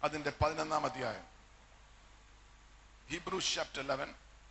അതിന്റെ പതിനൊന്നാം അധ്യായം ഹീബ്രൂസ് ചാപ്റ്റർ ലെവൻ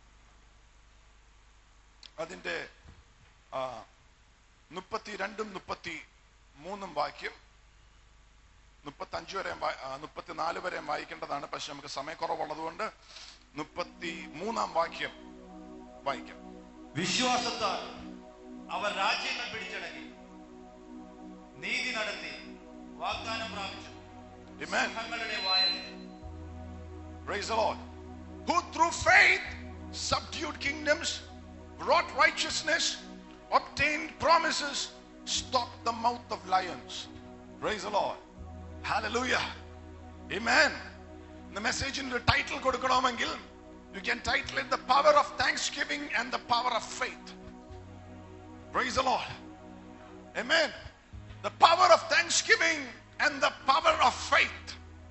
അതിന്റെ ആ, മുപ്പത്തി രണ്ടും മുപ്പത്തി മൂന്നും വാക്യം മുപ്പത്തി അഞ്ച് വരെ മുപ്പത്തിനാല് വരെ വായിക്കേണ്ടതാണ് പക്ഷെ നമുക്ക് സമയക്കുറവുള്ളതുകൊണ്ട് മുപ്പത്തി മൂന്നാം വാക്യം വായിക്കാം വിശ്വാസത്താൽ അവർ രാജ്യങ്ങൾ പിടിച്ചടക്കി നീതി നടത്തി വാഗ്ദാനം പ്രാപിച്ചു Amen. സിംഹങ്ങളുടെ വായന Praise the Lord. Who through faith subdued kingdoms, wrought righteousness, obtained promises, stopped the mouth of lions. Praise the Lord. Hallelujah. Amen. The message in the title കൊടുക്കണമെങ്കിൽ you can title it the power of thanksgiving and the power of faith. Praise the Lord. Amen. The power of thanksgiving and the power of faith.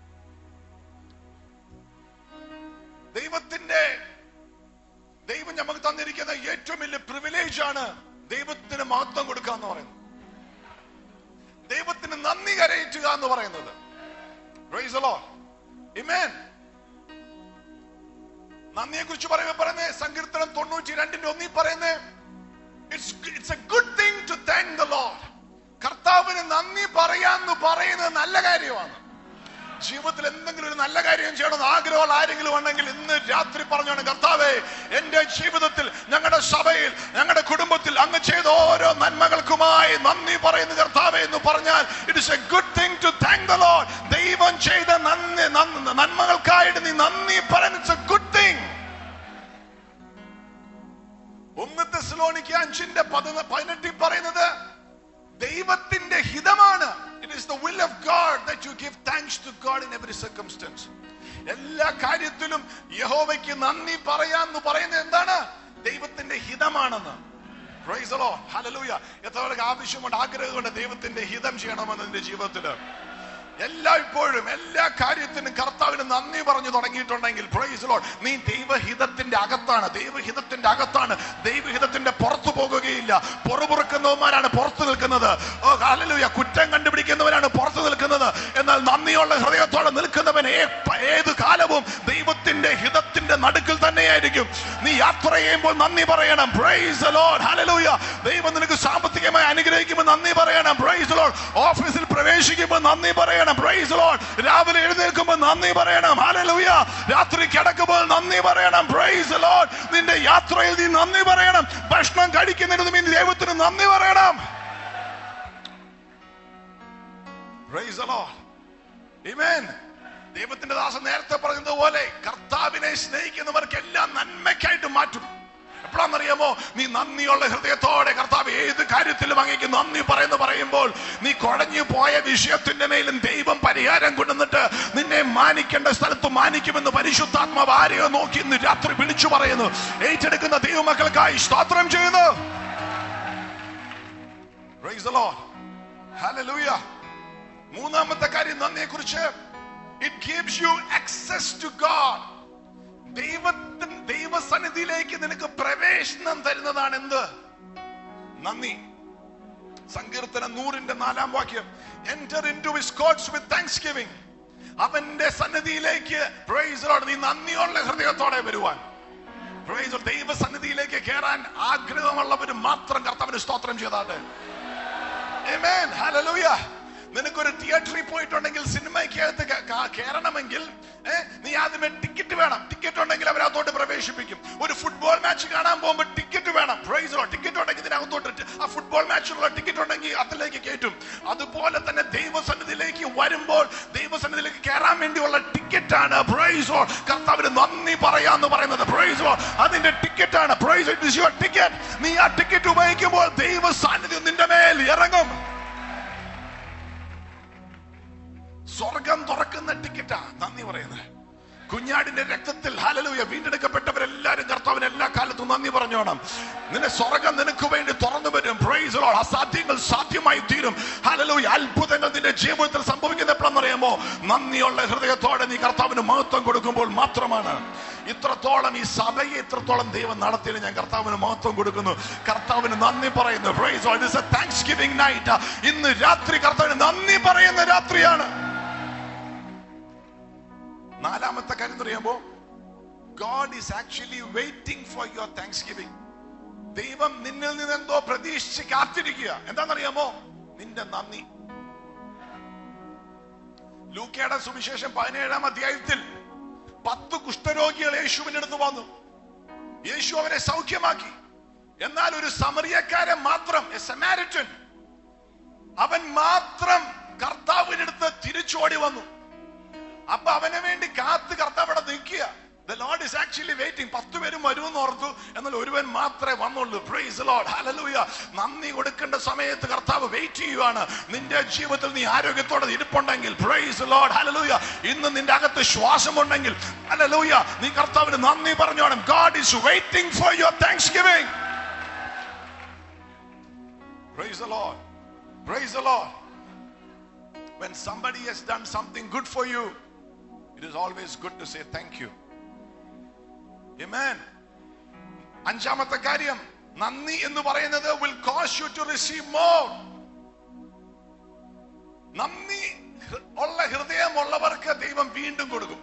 ദൈവത്തിന്റെ ദൈവം നമുക്ക് തന്നിരിക്കുന്ന ഏറ്റവും വലിയ privilege ആണ് ദൈവത്തിന് മഹത്വം കൊടുക്കുക എന്ന് പറയുന്നത് ദൈവത്തിന് നന്ദി കരയറ്റുക എന്ന് പറയുന്നത് Praise the Lord. Amen. നന്ദിയെ കുറിച്ച് പറയുമ്പോൾ പറയുന്നേ സങ്കീർത്തനം തൊണ്ണൂറ്റി രണ്ടിന്റെ ഒന്നി പറയുന്നേ it's it's a good thing to thank the Lord കർത്താവിന് നന്ദി പറയാന്ന് പറയുന്നത് നല്ല കാര്യമാണ് ജീവിതത്തിൽ എന്തെങ്കിലും ഒരു നല്ല കാര്യം ചെയ്യണമെന്ന് ആഗ്രഹമുള്ള ആരെങ്കിലും ഉണ്ടെങ്കിൽ ഇന്ന് രാത്രി പറഞ്ഞാണ് കർത്താവേ എന്റെ ജീവിതത്തിൽ ഞങ്ങളുടെ സഭയിൽ ഞങ്ങളുടെ കുടുംബത്തിൽ അങ്ങ് ചെയ്ത ഓരോ നന്മകൾക്കുമായി നന്ദി പറയുന്ന കർത്താവേ എന്ന് പറഞ്ഞാൽ it is a good thing to thank the Lord ദൈവം ചെയ്ത നന്ദി നന്ദി- നന്മകൾക്കായിട്ട് നീ നന്ദി പറയുന്നത് ഇറ്റ്സ് എ ഗുഡ് തിങ് ഒന്ന് തെസ്സലോനിക്ക് അഞ്ചിന്റെ പതിന- പതിനെട്ടിൽ പറയുന്നത് ദൈവത്തിന്റെ ഹിതമാണ് it is the will of God that you give thanks to God in every circumstance എല്ലാ കാര്യത്തിലും യഹോവയ്ക്ക് നന്ദി പറയാന്ന് പറയുന്നത് എന്താണ് ദൈവത്തിന്റെ ഹിതമാണെന്ന് Praise the Lord. Hallelujah. എത്രവർക്ക് ആവശ്യമുണ്ട് ആഗ്രഹമുണ്ട് ദൈവത്തിന്റെ ഹിതം ചെയ്യണമെന്ന് നിന്റെ ജീവിതത്തില് എല്ലായ്പ്പോഴും എല്ലാ കാര്യത്തിനും കർത്താവിന് നന്ദി പറഞ്ഞു തുടങ്ങിയിട്ടുണ്ടെങ്കിൽ പ്രൈസ് ലോഡ് നീ ദൈവഹിതത്തിന്റെ അകത്താണ് ദൈവഹിതത്തിന്റെ അകത്താണ് ദൈവഹിതത്തിന്റെ പുറത്തു പോകുകയില്ല പുറപുറക്കുന്നവന്മാരാണ് പുറത്തു നിൽക്കുന്നത് ഓ ഹല്ലേലൂയ കുറ്റം കണ്ടുപിടിക്കുന്നവരാണ് പുറത്തു നിൽക്കുന്നത് എന്നാൽ നന്ദിയുള്ള ഹൃദയത്തോടെ നിൽക്കുന്നവൻ ഏ- ഏത് കാലവും ദൈവത്തിന്റെ ഹിതത്തിന്റെ നടുക്കിൽ തന്നെയായിരിക്കും നീ യാത്ര ചെയ്യുമ്പോൾ നന്ദി പറയണം പ്രൈസ് ലോഡ് ഹല്ലേലൂയ ദൈവം നിനക്ക് സാമ്പത്തികമായി അനുഗ്രഹിക്കുമ്പോൾ നന്ദി പറയണം പ്രൈസ് ലോഡ് ഓഫീസിൽ പ്രവേശിക്കുമ്പോൾ നന്ദി പറയണം പ്രൈസ് ലോഡ് രാവിലെ എഴുന്നേൽക്കുമ്പോൾ നന്ദി പറയണം ഹല്ലേലൂയ രാത്രി കിടക്കുമ്പോൾ നന്ദി പറയണം പ്രൈസ് ലോഡ് നിന്റെ യാത്രയിൽ നീ നന്ദി പറയണം ഭക്ഷണം കഴിക്കുന്നതിന് നീ ദൈവത്തിന് നന്ദി പറയണം പ്രൈസ് the Lord. Amen. ദൈവത്തിന്റെ ദാസൻ നേരത്തെ പറഞ്ഞതുപോലെ കർത്താവിനെ സ്നേഹിക്കുന്നവർക്ക് എല്ലാം നന്മയ്ക്കായിട്ട് മാറ്റും എപ്പോഴാണെന്നറിയാമോ നീ നന്ദിയുള്ള ഹൃദയത്തോടെ കർത്താവ് ഏത് കാര്യത്തിലും അങ്ങേക്ക് നന്ദി പറയുന്നു പറയുമ്പോൾ നീ കുഴഞ്ഞു പോയ വിഷയത്തിന്റെ മേലും ദൈവം പരിഹാരം കൊണ്ടുവന്നിട്ട് നിന്നെ മാനിക്കേണ്ട സ്ഥലത്ത് മാനിക്കുമെന്ന് പരിശുദ്ധാത്മാവ് ആരെയോ നോക്കി ഇന്ന് രാത്രി വിളിച്ചു പറയുന്നു ഏറ്റെടുക്കുന്ന ദൈവമക്കൾക്കായി സ്തോത്രം ചെയ്യുന്നു Praise the Lord. Hallelujah. മൂന്നാമത്തെ കാര്യം നന്ദിയെ കുറിച്ച് it gives you access to God ദൈവത്തിന് ദൈവസന്നിധിയിലേക്ക് നിനക്ക് പ്രവേശനം തരുന്നതാണ് എന്ത് നന്ദി സങ്കീർത്തനം നൂറിന്റെ നാലാം വാക്യം enter into his courts with thanksgiving അവന്റെ സന്നിധിയിലേക്ക് praise the Lord, നീ നന്ദിയുള്ള ഹൃദയത്തോടെ വരുവാൻ Praise the Lord. ദൈവസന്നിധിയിലേക്ക് കയറാൻ ആഗ്രഹമുള്ളവർ മാത്രം കർത്താവിന് സ്തോത്രം ചെയ്താട്ടെ Amen. Hallelujah. നിനക്കൊരു തിയേറ്ററിൽ പോയിട്ടുണ്ടെങ്കിൽ സിനിമയ്ക്കകത്ത് ക- ക- കയറണമെങ്കിൽ ഏ, നീ ആദ്യമേ ടിക്കറ്റ് വേണം ടിക്കറ്റ് ഉണ്ടെങ്കിൽ അവരകത്തോട്ട് പ്രവേശിപ്പിക്കും ഒരു ഫുട്ബോൾ മാച്ച് കാണാൻ പോകുമ്പോൾ ടിക്കറ്റ് വേണം പ്രൈസോ ടിക്കറ്റ് ഉണ്ടെങ്കിൽ ഇതിനകത്തോട്ട് ടി- ആ ഫുട്ബോൾ മാച്ചിനുള്ള ടിക്കറ്റ് ഉണ്ടെങ്കിൽ അതിലേക്ക് കയറ്റും അതുപോലെ തന്നെ ദൈവസന്നിധിയിലേക്ക് വരുമ്പോൾ ദൈവസന്നിധിയിലേക്ക് കയറാൻ വേണ്ടിയുള്ള ടിക്കറ്റ് ആണ് പ്രൈസോ കർത്താവിന് നന്ദി പറയാന്ന് പറയുന്നത് പ്രൈസോ അതിന്റെ ടിക്കറ്റ് ആണ് praise it is your ticket നീ ആ ടിക്കറ്റ് ഉപയോഗിക്കുമ്പോൾ ദൈവ സാന്നിധ്യം നിന്റെ മേൽ ഇറങ്ങും സ്വർഗം തുറക്കുന്ന ടിക്കറ്റാ നന്ദി പറയുന്നത് കുഞ്ഞാടിന്റെ രക്തത്തിൽ ഹലലൂയ വീണ്ടെടുക്കപ്പെട്ടവരെല്ലാരും കർത്താവിന് എല്ലാ കാലത്തും നന്ദി പറഞ്ഞോണം നിന്റെ സ്വർഗം നിനക്ക് വേണ്ടി തുറന്നു വരും പ്രൈസ് ലോർഡ് അസാധ്യങ്ങൾ സാധ്യമായി തീരും ഹലലൂയ അത്ഭുതങ്ങൾ നിന്റെ ജീവിതത്തിൽ സംഭവിക്കുന്ന എപ്പോഴെന്നറിയാമോ നന്ദിയുള്ള ഹൃദയത്തോടെ നീ കർത്താവിന് മഹത്വം കൊടുക്കുമ്പോൾ മാത്രമാണ് ഇത്രത്തോളം ഈ സഭയെ ഇത്രത്തോളം ദൈവം നടത്തിയത് ഞാൻ കർത്താവിന് മഹത്വം കൊടുക്കുന്നു കർത്താവിന് നന്ദി പറയുന്നു praise Lord it's a thanksgiving night ഇന്ന് രാത്രി കർത്താവിന് നന്ദി പറയുന്ന രാത്രിയാണ് നാലാമത്തെ കാര്യം എന്ന് പറയുമ്പോ God is actually waiting for your thanksgiving ദൈവം നിന്നിൽ നിന്ന് എന്തോ പ്രതീക്ഷിച്ച് കാത്തിരിക്കുക എന്താണെന്നറിയാമോ നിന്റെ നന്ദി ലൂക്കയുടെ സുവിശേഷം പതിനേഴാം അധ്യായത്തിൽ പത്ത് കുഷ്ഠരോഗികൾ യേശുവിന്റെ അടുത്ത് വന്നു യേശു അവരെ സൗഖ്യമാക്കി എന്നാൽ ഒരു സമറിയക്കാരൻ മാത്രം എ സമാരിറ്റൻ അവൻ മാത്രം കർത്താവിന്റെ അടുത്ത് തിരിച്ചോടി വന്നു അപ്പൊ അവന് വേണ്ടി കാത്ത് കർത്താവ് അവിടെ നിൽക്കുക The Lord is actually waiting. പത്ത് പേരും വരുമെന്ന് ഓർത്തു എന്നാൽ ഒരുവൻ മാത്രമേ വന്നുള്ളൂ പ്രൈസ് ലോഡ് ഹല്ലേലൂയ നന്ദി കൊടുക്കേണ്ട സമയത്ത് കർത്താവ് വെയിറ്റ് ചെയ്യുവാണ് നിന്റെ ജീവിതത്തിൽ നീ ആരോഗ്യത്തോടെ ഇരിപ്പുണ്ടെങ്കിൽ പ്രൈസ് ലോഡ് ഹല്ലേലൂയ ഇന്ന് നിന്റെ അകത്ത് ശ്വാസമുണ്ടെങ്കിൽ ഹല്ലേലൂയ നീ കർത്താവിന് നന്ദി പറഞ്ഞോണം God is waiting for your thanksgiving praise the Lord praise the Lord when somebody has done something good for you it is always good to say thank you Amen. അഞ്ചാമത്തെ കാര്യം നന്ദി എന്ന് പറയുന്നത് will cause you to receive more നന്ദി ഹൃ- ഉള്ള ഹൃദയമുള്ളവർക്ക് ദൈവം വീണ്ടും കൊടുക്കും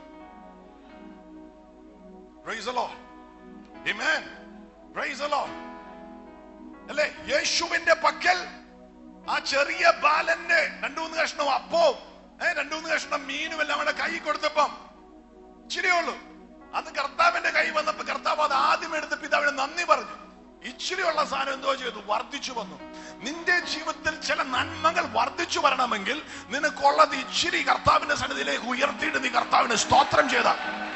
Praise the Lord. Amen. Praise the Lord. അല്ലേ യേശുവിന്റെ പക്കൽ ആ ചെറിയ ബാലന്റെ രണ്ടു മൂന്ന് കഷ്ണം അപ്പവും ഏ രണ്ടു മൂന്ന് കഷ്ണം മീനും എല്ലാം അവിടെ കൈ കൊടുത്തപ്പം ഇച്ചിരിയേ ഉള്ളൂ അത് കർത്താവിന്റെ കൈ വന്നപ്പോ കർത്താവ് അത് ആദ്യം എടുത്ത് പിതാവിന് നന്ദി പറഞ്ഞു ഇച്ചിരിയുള്ള സാധനം എന്തോ ചെയ്തു വർദ്ധിച്ചു വന്നു നിന്റെ ജീവിതത്തിൽ ചില നന്മകൾ വർദ്ധിച്ചു വരണമെങ്കിൽ നിനക്കുള്ളത് ഇച്ചിരി കർത്താവിന്റെ സന്നിധിയിലേക്ക് ഉയർത്തിയിട്ട് നീ കർത്താവിന് സ്തോത്രം ചെയ്ത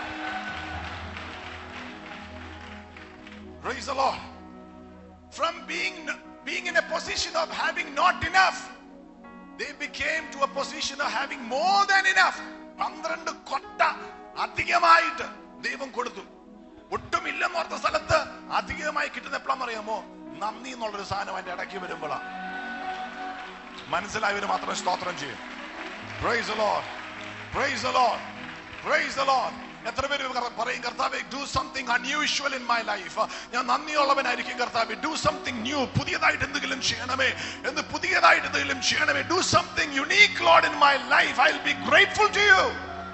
Praise the Lord. From being, being in a position of having not enough, they became to a position of having more than enough. പന്ത്രണ്ട് കൊട്ട അധികമായിട്ട് ദൈവം കൊടുത്തു ഒട്ടും ഇല്ലെന്ന് ഓർത്ത സ്ഥലത്ത് അധികമായി കിട്ടുന്ന എപ്പോഴാണെന്ന് അറിയാമോ നന്ദി എന്നുള്ളൊരു സാധനം അതിന്റെ ഇടയ്ക്ക് വരുമ്പോഴാണ് മനസ്സിലായവര് മാത്രം സ്തോത്രം ചെയ്യും Praise the Lord. Praise the Lord. Praise the Lord. എത്ര പേര് കർ- പറയും കർത്താവെ do something unusual in my life ഞാൻ നന്ദിയുള്ളവനായിരിക്കും കർത്താവെ ഡു സംതിങ് ന്യൂ പുതിയതായിട്ട് എന്തെങ്കിലും ചെയ്യണമേ എന്ന് പുതിയതായിട്ട് എന്തെങ്കിലും ചെയ്യണമേ do something unique Lord in my life I will be grateful to you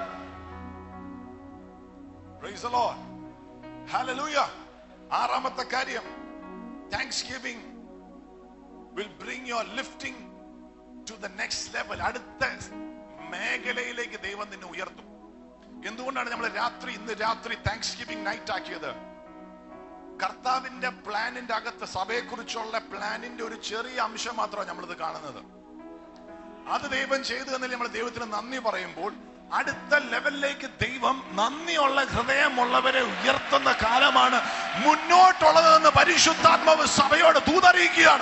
praise the Lord hallelujah ആറാമത്തെ കാര്യം thanksgiving will bring your lifting to the next level അടുത്ത മേഖലയിലേക്ക് ദൈവം നിന്നെ ഉയർത്തും എന്തുകൊണ്ടാണ് നമ്മൾ രാത്രി ഇന്ന് രാത്രി താങ്ക്സ് ഗിവിംഗ് നൈറ്റ് ആക്കിയത് കർത്താവിന്റെ പ്ലാനിന്റെ അകത്ത് സഭയെക്കുറിച്ചുള്ള പ്ലാനിന്റെ ഒരു ചെറിയ അംശം മാത്രമാണ് നമ്മളിത് കാണുന്നത് അത് ദൈവം ചെയ്തു എന്നതിൽ നമ്മൾ ദൈവത്തിന് നന്ദി പറയുമ്പോൾ അടുത്ത ലെവലിലേക്ക് ദൈവം നന്ദിയുള്ള ഹൃദയമുള്ളവരെ ഉയർത്തുന്ന കാലമാണ് മുന്നോട്ടുള്ളതെന്ന് പരിശുദ്ധാത്മാവ് സഭയോട് തൂതറിയിക്കുകയാണ്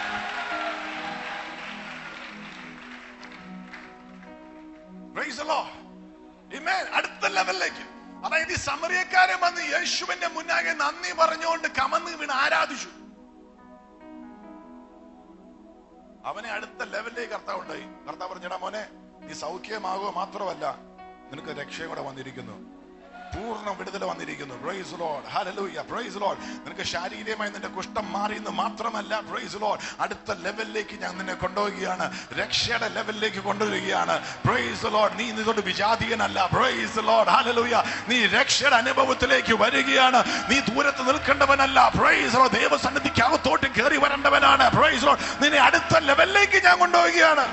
Praise the Lord. Amen. അടുത്ത ലെവലിലേക്ക് അതായത് ഈ സമറിയക്കാരൻ വന്ന് യേശുവിന്റെ മുന്നാകെ നന്ദി പറഞ്ഞുകൊണ്ട് കമന്ന് വീണ് ആരാധിച്ചു അവനെ അടുത്ത ലെവലിലേക്ക് കർത്താവ് ഉണ്ടായി കർത്താവ് പറഞ്ഞടാ മോനെ നീ സൗഖ്യമാകുക മാത്രമല്ല നിനക്ക് രക്ഷയും കൂടെ വന്നിരിക്കുന്നു പൂർണ്ണ വിടുതൽ വന്നിരിക്കുന്നു praise Lord hallelujah praise Lord നിനക്ക് ശാരീരികമായി നിന്റെ കുഷ്ഠം മാറി എന്ന് മാത്രമല്ല പ്രൈസ് ലോഡ് അടുത്ത ലെവലിലേക്ക് ഞാൻ നിന്നെ കൊണ്ടുപോവുകയാണ് രക്ഷയുടെ ലെവലിലേക്ക് കൊണ്ടുവരികയാണ് പ്രൈസ് ലോഡ് നീ ഇതോട് വിജാതീയനല്ല പ്രൈസ് ലോഡ് ഹല്ലേലൂയ നീ രക്ഷയുടെ അനുഭവത്തിലേക്ക് വരികയാണ് നീ ദൂരത്ത് നിൽക്കേണ്ടവനല്ല പ്രൈസ് ലോഡ് ദൈവസന്നിധിക്ക് അകത്തോട്ട് കയറി വരേണ്ടവനാണ് പ്രൈസ് ലോഡ് നിന്നെ അടുത്ത ലെവലിലേക്ക് ഞാൻ കൊണ്ടുപോവുകയാണ്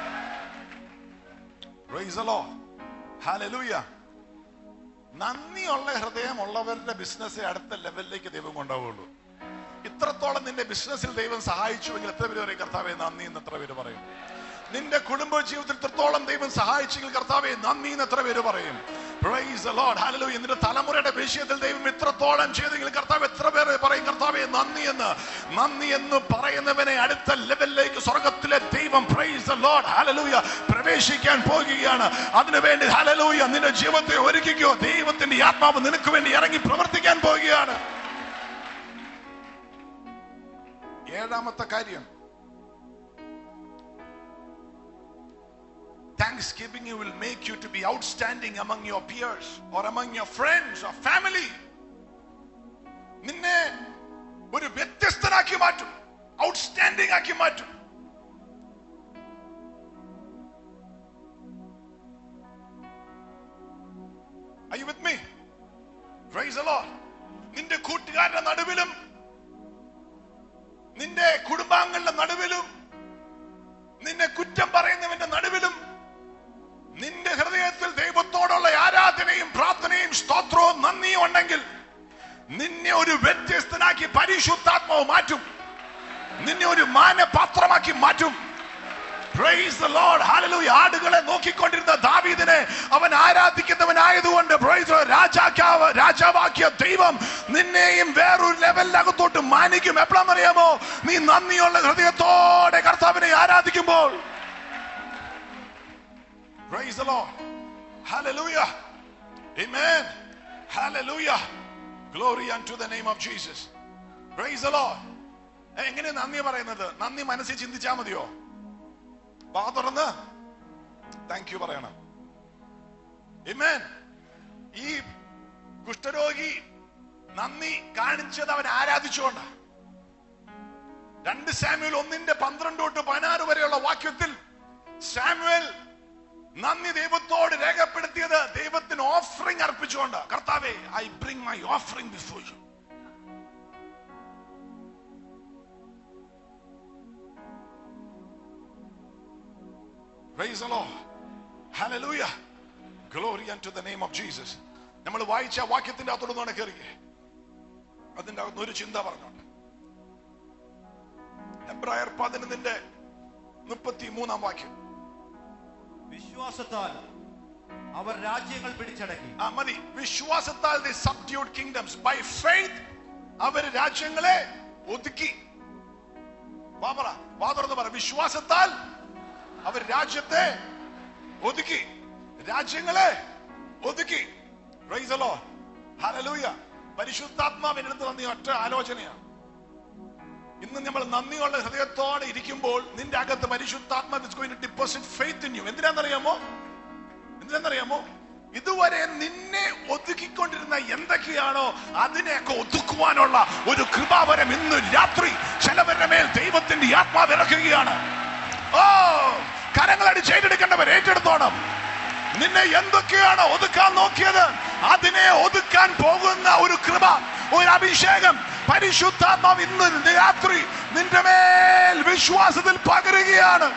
പ്രൈസ് ലോഡ് ഹല്ലേലൂയ നന്ദിയുള്ള ഹൃദയമുള്ളവരുടെ ബിസിനസ് അടുത്ത ലെവലിലേക്ക് ദൈവം കൊണ്ടുപോകുള്ളൂ ഇത്രത്തോളം നിന്റെ ബിസിനസ്സിൽ ദൈവം സഹായിച്ചുവെങ്കിൽ എത്ര പേര് പറയും കർത്താവെ നന്ദി എന്ന് എത്ര പേര് പറയും നിന്റെ കുടുംബ ജീവിതത്തിൽ ഇത്രത്തോളം ദൈവം സഹായിച്ചെങ്കിൽ കർത്താവെ നന്ദി എന്ന് എത്ര പേര് പറയും Praise the Lord. Hallelujah. നിന്റെ തലമുറയുടെ വിഷയത്തിൽ ദൈവം ഇത്രത്തോളം ചെയ്തെങ്കിൽ കർത്താവ് എത്ര പേര് പറയും കർത്താവെ നന്ദി എന്ന് നന്ദി എന്ന് പറയുന്നവനെ അടുത്ത ലെവലിലേക്ക് സ്വർഗത്തിലെ ദൈവം പ്രൈസ് the Lord. Hallelujah. പ്രവേശിക്കാൻ പോകുകയാണ് അതിനുവേണ്ടി ഹലലൂയ നിന്റെ ജീവിതത്തെ ഒരുക്കിക്കോ ദൈവത്തിന്റെ ആത്മാവ് നിനക്ക് വേണ്ടി ഇറങ്ങി പ്രവർത്തിക്കാൻ പോവുകയാണ് ഏഴാമത്തെ കാര്യം Thanksgiving will make you to be outstanding among your peers or among your friends or family. നിന്നെ ഒരു വ്യത്യസ്തനാക്കി മാറ്റും ഔട്ട്സ്റ്റാൻഡിംഗ് ആക്കി മാറ്റും Are you with me? Praise the Lord. നിന്റെ കൂട്ടുകാരുടെ നടുവിലും നിന്റെ കുടുംബാംഗങ്ങളുടെ നടുവിലും നിന്നെ കുറ്റം പറയുന്നവന്റെ നടുവിലും നിന്റെ ഹൃദയത്തിൽ ദൈവത്തോടുള്ള ആരാധനയും പ്രാർത്ഥനയും സ്തോത്രവും നന്ദിയും ഉണ്ടെങ്കിൽ നിന്നെ ഒരു വ്യത്യസ്തനാക്കി പരിശുദ്ധാത്മാവ് മാറ്റും നിന്നെ ഒരു മാനപാത്രമാക്കി മാറ്റും Praise the Lord. Hallelujah. ആടുകളെ നോക്കിക്കൊണ്ടിരുന്ന ദാവീദിനെ അവൻ ആരാധിക്കുന്നവനായതുകൊണ്ട് praise the Lord. രാജാക്കാവ് രാജാവാക്കിയ ദൈവം നിന്നെയും വേറൊരു ലെവലിനകത്തോട്ട് മാനിക്കും എപ്പോഴാണെന്നറിയാമോ നീ നന്ദിയുള്ള ഹൃദയത്തോടെ കർത്താവിനെ ആരാധിക്കുമ്പോൾ Praise the Lord. Hallelujah. Amen. Hallelujah. Glory unto the name of Jesus. Praise the Lord. എങ്ങനെ നന്ദി പറയുന്നത് നന്ദി മനസ്സിൽ ചിന്തിച്ചാ മതിയോ വാ തുറന്ന് താങ്ക് യു പറയണം Amen. ഈ കുഷ്ഠരോഗി നന്ദി കാണിച്ചത് അവൻ ആരാധിച്ചുകൊണ്ട രണ്ട് സാമുവൽ ഒന്നിന്റെ പന്ത്രണ്ട് തൊട്ട് പതിനാറ് വരെയുള്ള വാക്യത്തിൽ സാമുവൽ നന്ദി ദൈവത്തോട് രേഖപ്പെടുത്തിയത് ദൈവത്തിന് ഓഫറിംഗ് അർപ്പിച്ചുകൊണ്ട് കർത്താവേ I bring my offering before you Praise the Lord. Hallelujah. Glory unto the name of Jesus. നമ്മൾ വായിച്ച ആ വാക്യത്തിന്റെ അകത്തോട് കയറിയേ അതിന്റെ അകത്ത് ഒരു ചിന്ത പറഞ്ഞോണ്ട് എബ്രായർ പതിനൊന്നിന്റെ മുപ്പത്തി മൂന്നാം വാക്യം വിശ്വാസത്താൽ അവർ രാജ്യങ്ങൾ പിടിച്ചടക്കി ആ മതി വിശ്വാസത്താൽ the subdued kingdoms by faith അവർ രാജ്യങ്ങളെ ഒതുക്കി വാ പറ വാ തുറന്ന് പറ വിശ്വാസത്താൽ അവർ രാജ്യത്തെ ഒതുക്കി രാജ്യങ്ങളെ ഒതുക്കി Praise the Lord. Hallelujah. പരിശുദ്ധാത്മാവിന്റെ അടുത്ത് നന്ദി ഒറ്റ ആലോചനയാണ് ഇന്ന് നമ്മൾ നന്ദിയുള്ള ഹൃദയത്തോടെ ഇരിക്കുമ്പോൾ നിന്റെ അകത്ത് പരിശുദ്ധാത്മാവ് is going to deposit faith in you എന്തിനാണെന്നറിയാമോ എന്തിനാണെന്നറിയാമോ ഇതുവരെ നിന്നെ ഒതുക്കിക്കൊണ്ടിരുന്ന എന്തൊക്കെയാണോ അതിനെയൊക്കെ ഒതുക്കുവാനുള്ള ഒരു കൃപാവരം ഇന്ന് രാത്രി ചിലവരുടെ മേൽ ദൈവത്തിന്റെ ആത്മാവ് ഇറക്കുകയാണ് ഓ കരങ്ങളടിച്ച് ഏറ്റെടുക്കേണ്ടവർ ഏറ്റെടുത്തോണം നിന്നെ എന്തൊക്കെയാണോ ഒതുക്കാൻ നോക്കിയത് അതിനെ ഒതുക്കാൻ പോകുന്ന ഒരു കൃപ ഒരു അഭിഷേകം പരിശുദ്ധാത്മാവ് ഇന്ന് രാത്രി നിന്റെ മേൽ വിശ്വാസത്തിൽ പകരുകയാണ്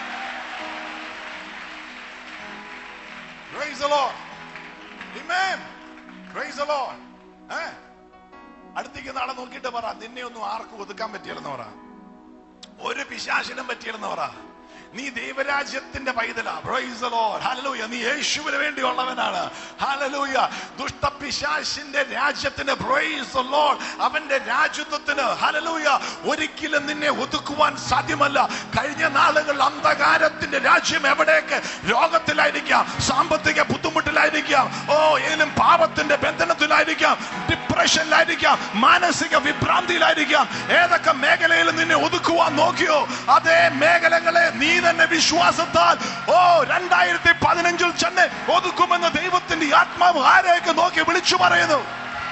Praise the Lord. Amen. Praise the Lord. ഏ? അടുത്തേക്ക് നാളെ നോക്കിയിട്ട് പറ നിന്നെ ഒന്നും ആർക്കും ഒതുക്കാൻ പറ്റിയില്ലെന്ന് പറ ഒരു പിശാചിനും പറ്റിയില്ലെന്ന് പറ നീ ദൈവരാജ്യത്തിന്റെ പൈതലാ Praise the Lord. Hallelujah. നീ യേശുവിന് വേണ്ടിയുള്ളവനാണ് ഹലലൂയ ദുഷ്ടപിശാശിന്റെ രാജ്യത്തിന് Praise the Lord. അവന്റെ രാജ്യത്വത്തിന് ഹലലൂയ ഒരിക്കലും നിന്നെ ഒതുക്കുവാൻ സാധ്യമല്ല കഴിഞ്ഞ നാളുകൾ അന്ധകാരത്തിന്റെ രാജ്യം എവിടെയൊക്കെ രോഗത്തിലായിരിക്കാം സാമ്പത്തിക ബുദ്ധിമുട്ടിലായിരിക്കാം ഓ ഏതിലും പാപത്തിന്റെ ബന്ധനത്തിലായിരിക്കാം ഡിപ്രഷനിലായിരിക്കാം മാനസിക വിഭ്രാന്തിയിലായിരിക്കാം ഏതൊക്കെ മേഖലയിൽ നിന്നെ ഒതുക്കുവാൻ നോക്കിയോ അതേ മേഖലകളെ നീ തന്നെ വിശ്വാസത്താൽ ഓ രണ്ടായിരത്തി പതിനഞ്ചിൽ ചെന്ന് ഒതുക്കുമെന്ന് ദൈവത്തിന്റെ ആത്മാവ് ആരെയൊക്കെ നോക്കി വിളിച്ചു പറയുന്നു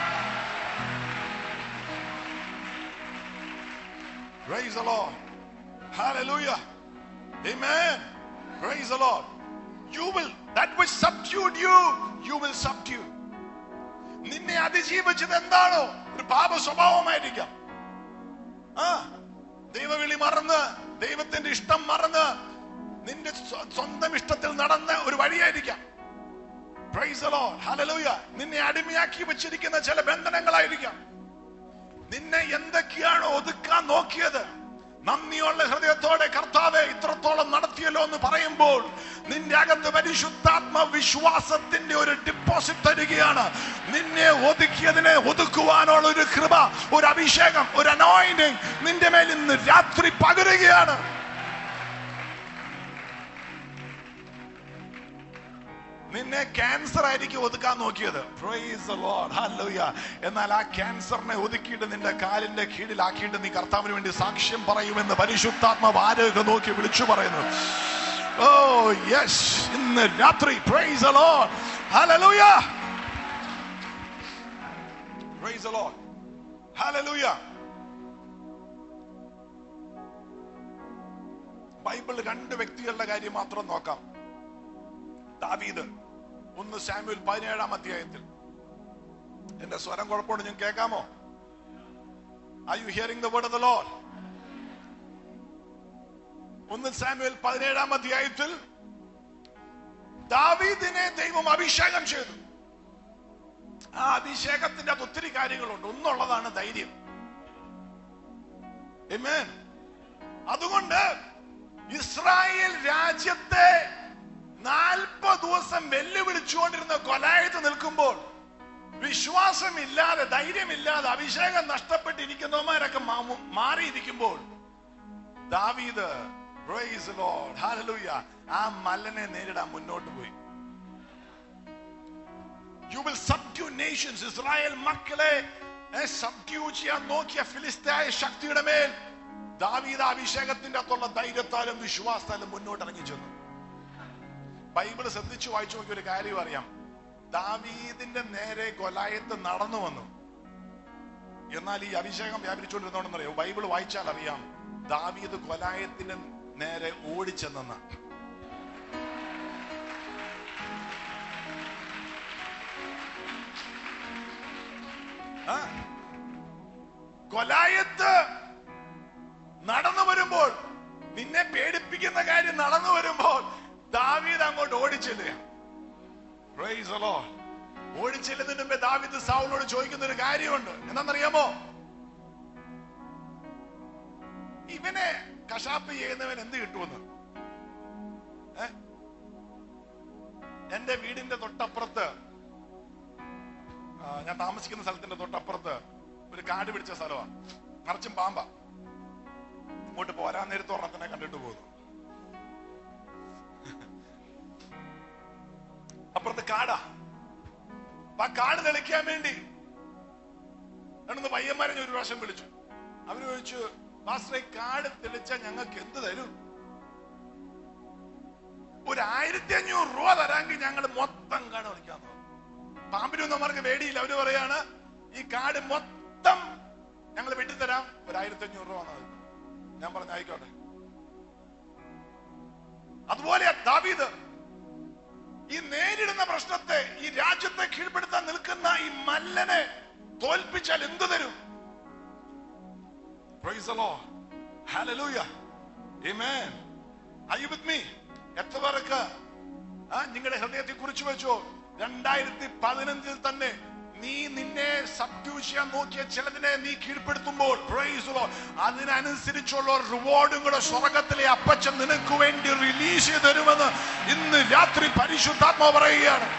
Praise the Lord. Hallelujah. Amen. Praise the Lord. You will, that which subdued you, you will subdue. നിന്നെ അതിജീവിച്ചത് എന്താണോ ഒരു പാപ സ്വഭാവമായിരിക്കാം ആ ദൈവവിളി മറന്ന് ദൈവത്തിന്റെ ഇഷ്ടം മറന്ന് നിന്റെ സ്വ- സ്വന്തം ഇഷ്ടത്തിൽ നടന്ന ഒരു വഴിയായിരിക്കാം Praise the Lord. Hallelujah. നിന്നെ അടിമയാക്കി വെച്ചിരിക്കുന്ന ചില ബന്ധനങ്ങളായിരിക്കാം നിന്നെ എന്തൊക്കെയാണോ ഒതുക്കാൻ നോക്കിയത് നന്ദിയുള്ള ഹൃദയത്തോടെ കർത്താവെ ഇത്രത്തോളം നടത്തിയല്ലോ എന്ന് പറയുമ്പോൾ നിന്റെ അകത്ത് പരിശുദ്ധാത്മ വിശ്വാസത്തിന്റെ ഒരു ഡിപ്പോസിറ്റ് തരികയാണ് നിന്നെ ഒതുക്കിയതിനെ ഒതുക്കുവാനുള്ള ഒരു കൃപ ഒരു അഭിഷേകം ഒരു അനോയിന്റിങ് നിന്റെ മേൽ ഇന്ന് രാത്രി പകരുകയാണ് നിന്നെ ക്യാൻസർ ആയിരിക്കും ഒതുക്കാൻ നോക്കിയത് Praise the Lord. Hallelujah. എന്നാൽ ആ ക്യാൻസറിനെ ഒതുക്കിയിട്ട് നിന്റെ കാലിന്റെ കീഴിലാക്കിയിട്ട് നീ കർത്താവിന് വേണ്ടി സാക്ഷ്യം പറയുമെന്ന് പരിശുദ്ധാത്മാവ് ആരോഗ്യം നോക്കി വിളിച്ചു പറയുന്നു ഓ യെസ് ഇന്ന് രാത്രി Praise the Lord. Hallelujah. Praise the Lord. Hallelujah. Bible രണ്ട് വ്യക്തികളുടെ കാര്യം മാത്രം നോക്കാം ദാവീദ് ഒന്ന് സാമ്യുൽ പതിനേഴാം അധ്യായത്തിൽ എന്റെ സ്വരം കുഴപ്പമുണ്ട് ഞാൻ കേൾക്കാമോ Are you hearing the word of the Lord? ഒന്ന് സാമുവേൽ പതിനേഴാം അധ്യായത്തിൽ ദാവീദിനെ ദൈവം അഭിഷേകം ചെയ്തു ആ അഭിഷേകത്തിന്റെ അത് ഒത്തിരി കാര്യങ്ങളുണ്ട് ഒന്നുള്ളതാണ് ധൈര്യം Amen. അതുകൊണ്ട് ഇസ്രായേൽ രാജ്യത്തെ നാൽപ്പത് ദിവസം വെല്ലുവിളിച്ചുകൊണ്ടിരുന്ന കൊലായത്ത് നിൽക്കുമ്പോൾ വിശ്വാസമില്ലാതെ ധൈര്യമില്ലാതെ അഭിഷേകം നഷ്ടപ്പെട്ടിരിക്കുന്നവന്മാരൊക്കെ മാ- മാറിയിരിക്കുമ്പോൾ ദാവീദ് praise the Lord, hallelujah, ആ മല്ലനെ നേരിടാൻ മുന്നോട്ട് പോയി you will subdue nations Israel മക്കളെ സബ്ഡ്യൂ ചെയ്യാൻ നോക്കിയ ഫിലിസ്തായ ശക്തിയുടെ മേൽ ദാവീദ് അഭിഷേകത്തിന്റെ അകത്തുള്ള ധൈര്യത്താലും വിശ്വാസത്താലും മുന്നോട്ട് ഇറങ്ങി ചെന്നു ബൈബിൾ ശ്രദ്ധിച്ചു വായിച്ചു നോക്കിയ ഒരു കാര്യം അറിയാം ദാവീദിന്റെ നേരെ കൊലായത്ത് നടന്നു വന്നു എന്നാൽ ഈ അഭിഷേകം വ്യാപരിച്ചുകൊണ്ടിരുന്നോണ്ടെന്നറിയോ ബൈബിൾ വായിച്ചാൽ അറിയാം ദാവീദ് കൊലായത്തിന് നേരെ ഓടിച്ചെന്ന കൊലായത്ത് നടന്നു വരുമ്പോൾ നിന്നെ പേടിപ്പിക്കുന്ന കാര്യം നടന്നു വരുമ്പോൾ ദാവീദ് അങ്ങോട്ട് ഓടിച്ചെല്ലുക Praise the Lord. ഓടിച്ചെല്ലുന്നതിന് മുമ്പേ ദാവീദ് സൗലോട് ചോദിക്കുന്ന ഒരു കാര്യമുണ്ട് എന്താണെന്നറിയാമോ ഇവനെ കശാപ്പ് ചെയ്യുന്നവൻ എന്ത് കിട്ടുമെന്ന് ഏ? എന്റെ വീടിന്റെ തൊട്ടപ്പുറത്ത് ആ, ഞാൻ താമസിക്കുന്ന സ്ഥലത്തിന്റെ തൊട്ടപ്പുറത്ത് ഒരു കാട് പിടിച്ച സ്ഥലമാണ് നിറച്ചും പാമ്പ ഇങ്ങോട്ട് പോരാൻ നേരത്ത് ഒരെണ്ണത്തിനെ കണ്ടിട്ട് പോകുന്നു അപ്പുറത്ത് കാടാ അപ്പൊ ആ കാട് തെളിക്കാൻ വേണ്ടി രണ്ടു പയ്യന്മാരെ ഞാൻ ഒരു പ്രാവശ്യം വിളിച്ചു അവര് ചോദിച്ചു മാസ്റ്ററെ കാട് തെളിച്ച ഞങ്ങൾക്ക് എന്ത് തരും ഒരു ആയിരത്തി അഞ്ഞൂറ് രൂപ തരാമെങ്കിൽ ഞങ്ങൾ മൊത്തം കാട് കളിക്കാൻ പാമ്പിനൊന്നും അവർക്ക് പേടിയില്ല അവര് പറയാണ് ഈ കാട് മൊത്തം ഞങ്ങൾ വെട്ടിത്തരാം ഒരു ആയിരത്തി അഞ്ഞൂറ് രൂപ വന്നത് ഞാൻ പറഞ്ഞു ആയിക്കോട്ടെ അതുപോലെ ദാവീദ് ഈ നേരിടുന്ന പ്രശ്നത്തെ ഈ രാജ്യത്തെ കീഴ്പ്പെടുത്താൻ നിൽക്കുന്ന ഈ മല്ലനെ തോൽപ്പിച്ചാൽ എന്തു തരും Praise the Lord. Hallelujah. Amen. Are you with me? എത്ര പേർക്ക് ആ നിങ്ങളുടെ ഹൃദയത്തെ കുറിച്ച് വെച്ചോ രണ്ടായിരത്തി പതിനഞ്ചിൽ തന്നെ നീ നിന്നെ സബ്ഡ്യൂ ചെയ്യാൻ നോക്കിയ ചിലതിനെ നീ കീഴ്പ്പെടുത്തുമ്പോൾ praise the Lord, അതിനനുസരിച്ചുള്ള റിവാർഡും കൂടെ സ്വർഗത്തിലെ അപ്പച്ചൻ നിനക്ക് വേണ്ടി റിലീസ് ചെയ്ത് തരുമെന്ന് ഇന്ന് രാത്രി പരിശുദ്ധാത്മ പറയുകയാണ്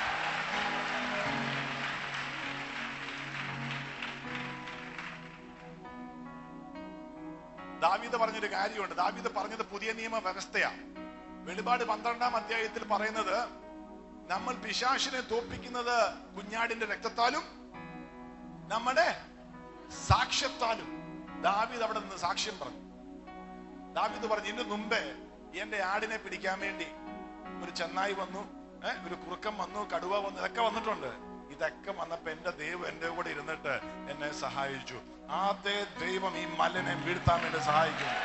ദാവീദ് പറഞ്ഞൊരു കാര്യമുണ്ട് ദാവീദ് പറഞ്ഞത് പുതിയ നിയമ വ്യവസ്ഥയാ വെളിപാട് പന്ത്രണ്ടാം അധ്യായത്തിൽ പറയുന്നത് നമ്മൾ പിശാശിനെ തോപ്പിക്കുന്നത് കുഞ്ഞാടിന്റെ രക്തത്താലും നമ്മുടെ സാക്ഷ്യത്താലും ദാവീദ് അവിടെ നിന്ന് സാക്ഷ്യം പറഞ്ഞു ദാവീദ് പറഞ്ഞു ഇതിന് മുമ്പേ എന്റെ ആടിനെ പിടിക്കാൻ വേണ്ടി ഒരു ചെന്നായി വന്നു ഏ, ഒരു കുറുക്കം വന്നു കടുവ വന്നു ഇതൊക്കെ വന്നിട്ടുണ്ട് ഇതൊക്കെ വന്നപ്പോ എന്റെ ദൈവം എന്റെ കൂടെ ഇരുന്നിട്ട് എന്നെ സഹായിച്ചു അതേ ദൈവം ഈ മലനെ വീഴ്ത്താൻ വേണ്ടി സഹായിക്കുന്നു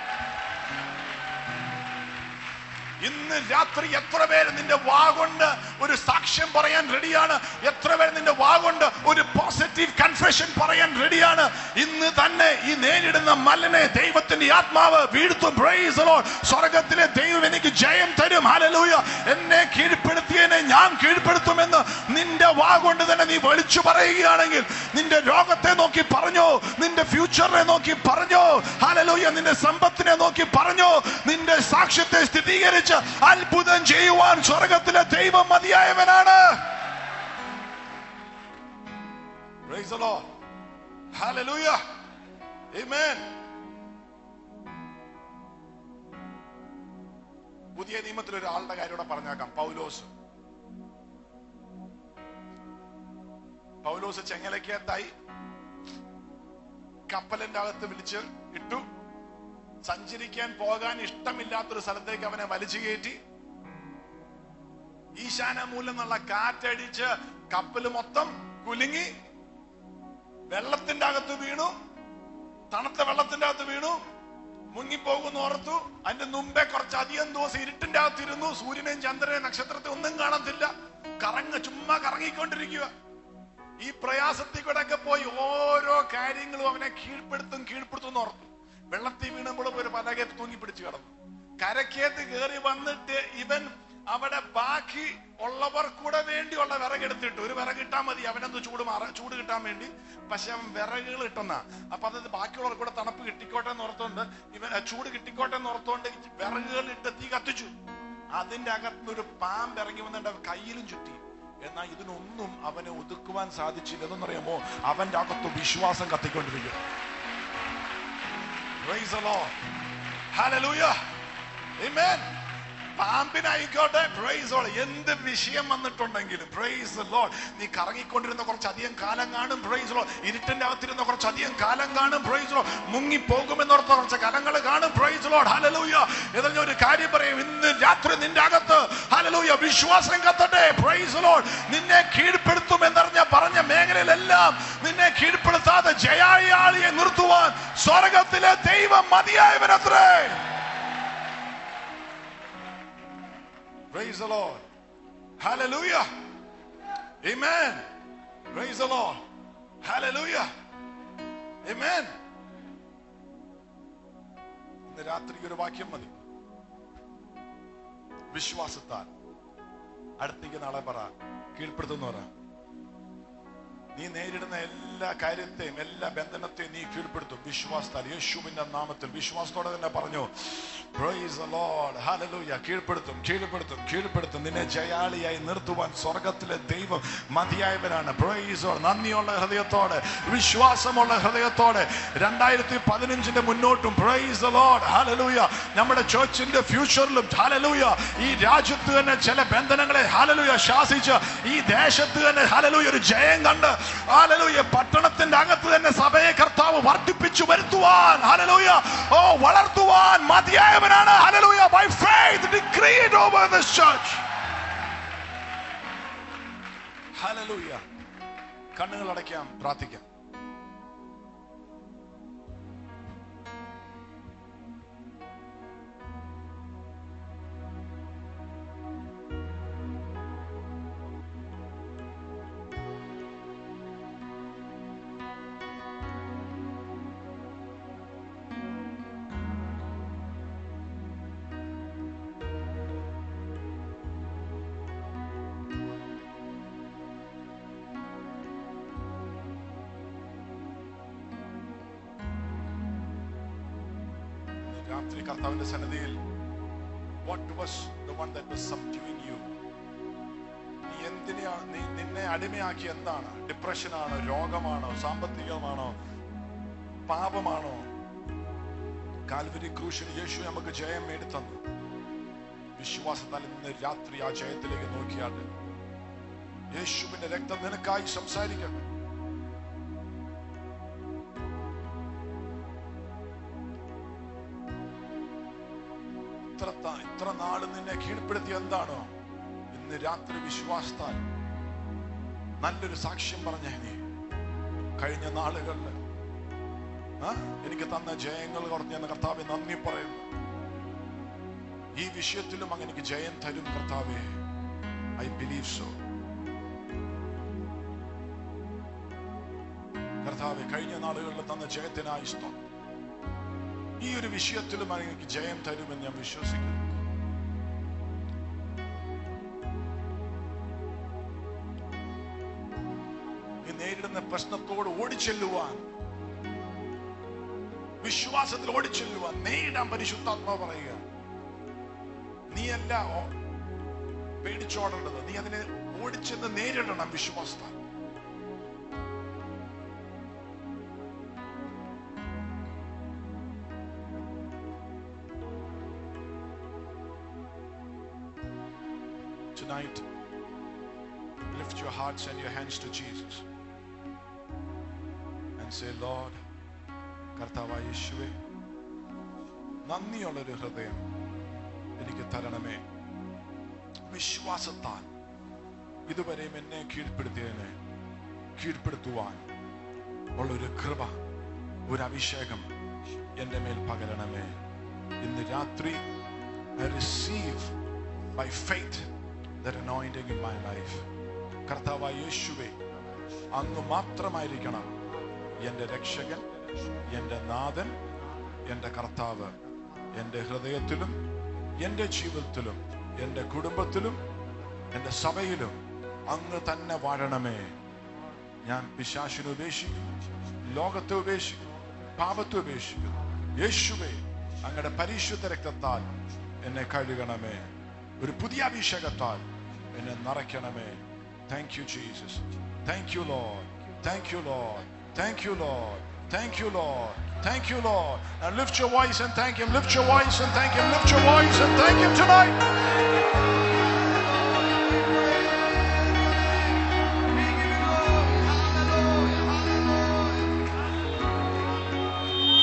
ഇന്ന് രാത്രി എത്ര പേര് നിന്റെ വാ കൊണ്ട് ഒരു സാക്ഷ്യം പറയാൻ റെഡിയാണ് എത്ര പേര് നിന്റെ വാ കൊണ്ട് ഒരു പോസിറ്റീവ് കൺഫെഷൻ പറയാൻ റെഡിയാണ് ഇന്ന് തന്നെ ഈ നേരിടുന്ന മല്ലനെ ദൈവത്തിന്റെ ആത്മാവ് വീഴ്ത്തും Praise the Lord. സ്വർഗത്തിലെ ദൈവം എനിക്ക് ജയം തരും ഹല്ലേലൂയ എന്നെ കീഴ്പ്പെടുത്തിയതിനെ ഞാൻ കീഴ്പ്പെടുത്തുമെന്ന് നിന്റെ വാ കൊണ്ട് തന്നെ നീ വിളിച്ചു പറയുകയാണെങ്കിൽ നിന്റെ രോഗത്തെ നോക്കി പറഞ്ഞോ നിന്റെ ഫ്യൂച്ചറിനെ നോക്കി പറഞ്ഞോ ഹല്ലേലൂയ നിന്റെ സമ്പത്തിനെ നോക്കി പറഞ്ഞോ നിന്റെ സാക്ഷ്യത്തെ സ്ഥിരീകരിച്ച് അത്ഭുതം ചെയ്യുവാൻ സ്വർഗത്തിലെ ദൈവം മതിയായവനാണ് Praise the Lord. Hallelujah. Amen. പുതിയ നിയമത്തിൽ ഒരാളുടെ കാര്യം ഇവിടെ പറഞ്ഞേക്കാം പൗലോസ് പൗലോസ് ചെങ്ങലക്കകത്തായി കപ്പലിന്റെ അകത്ത് വിളിച്ച് ഇട്ടു സഞ്ചരിക്കാൻ പോകാൻ ഇഷ്ടമില്ലാത്തൊരു സ്ഥലത്തേക്ക് അവനെ വലിച്ചു കയറ്റി ഈശാന മൂലം എന്നുള്ള കാറ്റടിച്ച് കപ്പല് മൊത്തം കുലുങ്ങി വെള്ളത്തിന്റെ അകത്ത് വീണു തണുത്ത വെള്ളത്തിന്റെ അകത്ത് വീണു മുങ്ങിപ്പോകുന്നു ഓർത്തു അതിന്റെ മുമ്പേ കുറച്ചധികം ദിവസം ഇരുട്ടിന്റെ അകത്തിരുന്നു സൂര്യനെയും ചന്ദ്രനെയും നക്ഷത്രത്തെ ഒന്നും കാണത്തില്ല കറങ്ങ ചുമ്മാ കറങ്ങിക്കൊണ്ടിരിക്കുക ഈ പ്രയാസത്തിൽ കൂടെ ഒക്കെ പോയി ഓരോ കാര്യങ്ങളും അവനെ കീഴ്പ്പെടുത്തും കീഴ്പ്പെടുത്തും എന്ന് ഓർത്തു വെള്ളത്തിൽ വീണുമ്പോഴും ഒരു പലകെ തൂങ്ങി പിടിച്ചു കിടന്നു കരക്കേത്ത് കയറി വന്നിട്ട് ഇവൻ അവിടെ ബാക്കി ഉള്ളവർ കൂടെ വേണ്ടിയുള്ള വിറകെടുത്തിട്ട് ഒരു വിറക് ഇട്ടാൽ മതി അവനെന്ത് ചൂട് മാറ ചൂട് കിട്ടാൻ വേണ്ടി പക്ഷെ അവൻ വിറകുകൾ ഇട്ടെന്ന അപ്പൊ അത് ബാക്കിയുള്ളവർ കൂടെ തണുപ്പ് കിട്ടിക്കോട്ടെ എന്ന് ഓർത്തോണ്ട് ഇവൻ ആ ചൂട് കിട്ടിക്കോട്ടെ എന്ന് ഓർത്തോണ്ട് വിറകുകൾ ഇട്ട് തീ കത്തിച്ചു അതിന്റെ അകത്തുനിന്ന് ഒരു പാമ്പ് ഇറങ്ങി വന്നിട്ട് അവൻ കയ്യിലും ചുറ്റി എന്നാൽ ഇതിനൊന്നും അവനെ ഒതുക്കുവാൻ സാധിച്ചില്ല എന്നറിയാമോ അവന്റെ അകത്ത് വിശ്വാസം കത്തിക്കൊണ്ടിരിക്കുക Praise the Lord. Hallelujah. Amen. പാമ്പിനായിക്കോട്ടെ പ്രൈസ് ഓൾ എന്ത് വിഷയം വന്നിട്ടുണ്ടെങ്കിലും പ്രൈസ് ലോഡ് നീ കറങ്ങിക്കൊണ്ടിരുന്ന കുറച്ചധികം കാലം കാണും പ്രൈസ് ലോ ഇരുട്ടിന്റെ അകത്തിരുന്ന കുറച്ചധികം കാലം കാണും പ്രൈസ് ലോ മുങ്ങി പോകുമെന്നോർത്ത കുറച്ച് കാലങ്ങൾ കാണും പ്രൈസ് ലോഡ് ഹലലൂയ ഇതിൽ ഞാൻ ഒരു കാര്യം പറയും ഇന്ന് രാത്രി നിന്റെ അകത്ത് ഹലലൂയ വിശ്വാസം കത്തട്ടെ പ്രൈസ് ലോഡ് നിന്നെ കീഴ്പ്പെടുത്തും എന്നറിഞ്ഞ പറഞ്ഞ മേഖലയിലെല്ലാം നിന്നെ കീഴ്പ്പെടുത്താതെ ജയാളിയെ നിർത്തുവാൻ സ്വർഗത്തിലെ ദൈവം മതിയായവനത്രേ Praise the Lord. Hallelujah. Amen. Praise the Lord. Hallelujah. Amen. ഇന്ന് രാത്രി ഒരു വാക്യം മതി വിശ്വാസത്താൽ അടുത്തേക്ക് നാളെ പറ കീഴ്പ്പെടുത്തുന്ന പറ നീ നേരിടുന്ന എല്ലാ കാര്യത്തെയും എല്ലാ ബന്ധനത്തെയും നീ കീഴ്പ്പെടുത്തും വിശ്വാസത്താൽ യേശുവിന്റെ നാമത്തിൽ വിശ്വാസത്തോടെ തന്നെ പറഞ്ഞു Praise the Lord. Hallelujah. കീഴ്പ്പെടുത്തും കീഴ്പ്പെടുത്തും കീഴ്പ്പെടുത്തും നിന്നെ ജയാളിയായി നിർത്തുവാൻ സ്വർഗത്തിലെ ദൈവം മതിയായവനാണ് Praise the Lord. നന്ദിയുള്ള ഹൃദയത്തോടെ വിശ്വാസമുള്ള ഹൃദയത്തോടെ രണ്ടായിരത്തി പതിനഞ്ചിന്റെ മുന്നോട്ടും പ്രൈസ് the Lord. Hallelujah. നമ്മുടെ ചേർച്ചിന്റെ ഫ്യൂച്ചറിലും ഹാലലൂയ ഈ രാജ്യത്ത് തന്നെ ചില ബന്ധനങ്ങളെ ഹാലലൂയ ശാസിച്ച് ഈ ദേശത്ത് തന്നെ ഹാലലൂയ ഒരു ജയം കണ്ട് ഹാലലൂയ പട്ടണത്തിന്റെ അകത്ത് തന്നെ സഭയെ കർത്താവ് വർദ്ധിപ്പിച്ചു വരുത്തുവാൻ ഹാലലൂയ ഓ വളർത്തുവാൻ മതിയായവനാണ് hallelujah by faith decree it over this church hallelujah കണ്ണുകൾ അടയ്ക്കാം പ്രാർത്ഥിക്കാം രാത്രി കർത്താവിന്റെ സന്നദ്ധിയിൽ what was the one that was subduing you നീ എന്തിനെയാണ് നീ നിന്നെ അടിമയാക്കി എന്താണ് ഡിപ്രഷനാണോ രോഗമാണോ സാമ്പത്തികമാണോ പാപമാണോ കാൽവരി ക്രൂശിൽ യേശു നമുക്ക് ജയം മേടിത്തന്നു വിശ്വാസത്താൽ ഇന്ന് രാത്രി ആ ജയത്തിലേക്ക് നോക്കിയാൽ യേശുവിന്റെ രക്തം നിനക്കായി സംസാരിക്കാം ഇത്ര ത- ഇത്ര നാള് നിന്നെ കീഴ്പ്പെടുത്തി എന്താണോ ഇന്ന് രാത്രി വിശ്വാസത്താൽ നല്ലൊരു സാക്ഷ്യം പറഞ്ഞേ നീ കഴിഞ്ഞ നാളുകളിൽ ആ, എനിക്ക് തന്ന ജയങ്ങൾ കുറഞ്ഞ കർത്താവെ നന്ദി പറയുന്നു ഈ വിഷയത്തിലും അങ്ങ് എനിക്ക് ജയം തരും കർത്താവെ ഐ ബിലീവ് സോ കർത്താവെ കഴിഞ്ഞ നാളുകളിൽ തന്ന ജയത്തിനായി സ്തോത്രം ഈ ഒരു വിഷയത്തിലും അങ്ങ് എനിക്ക് ജയം തരുമെന്ന് ഞാൻ വിശ്വസിക്കുന്നു നീ നേരിടുന്ന പ്രശ്നത്തോട് ഓടിച്ചെല്ലുവാൻ വിശ്വാസത്തിൽ ഓടിച്ചെല്ലുവാൻ നേരിടാൻ പരിശുദ്ധാത്മാവ് പറയുക നീയല്ല ഓ- പേടിച്ചോടേണ്ടത് നീ അതിനെ ഓടിച്ചെന്ന് നേരിടണം വിശ്വാസത്താൽ Tonight, lift your hearts and your hands to Jesus and say, Lord, കർത്താവായ യേശുവേ നന്ദിയുള്ളൊരു ഹൃദയം എനിക്ക് തരണമേ വിശ്വാസത്താൽ ഇതുവരെയും എന്നെ കീഴ്പ്പെടുത്തിയതിനെ കീഴ്പ്പെടുത്തുവാൻ ഉള്ളൊരു കൃപ ഒരു അഭിഷേകം എൻ്റെ മേൽ പകരണമേ ഇന്ന് രാത്രി I receive by faith that anointing in my life. കർത്താവായ യേശുവേ അങ്ങ് മാത്രമായിരിക്കണം എൻ്റെ രക്ഷകൻ എൻ്റെ നാഥൻ എൻ്റെ കർത്താവ് എൻ്റെ ഹൃദയത്തിലും എൻ്റെ ജീവിതത്തിലും എൻ്റെ കുടുംബത്തിലും എൻ്റെ സഭയിലും അങ്ങ് തന്നെ വാഴണമേ ഞാൻ പിശാശിനെ ഉപേക്ഷിക്കുന്നു ലോകത്തെ ഉപേക്ഷിക്കുന്നു പാപത്തെ ഉപേക്ഷിക്കുന്നു യേശുവേ അങ്ങയുടെ പരിശുദ്ധ രക്തത്താൽ എന്നെ കഴുകണമേ ഒരു പുതിയ അഭിഷേകത്താൽ എന്നെ നിറയ്ക്കണമേ thank you Jesus thank you Lord thank you Lord thank you Lord thank you Lord thank you Lord And lift your voice and thank him. Lift your voice and thank him. Lift your voice and thank him tonight.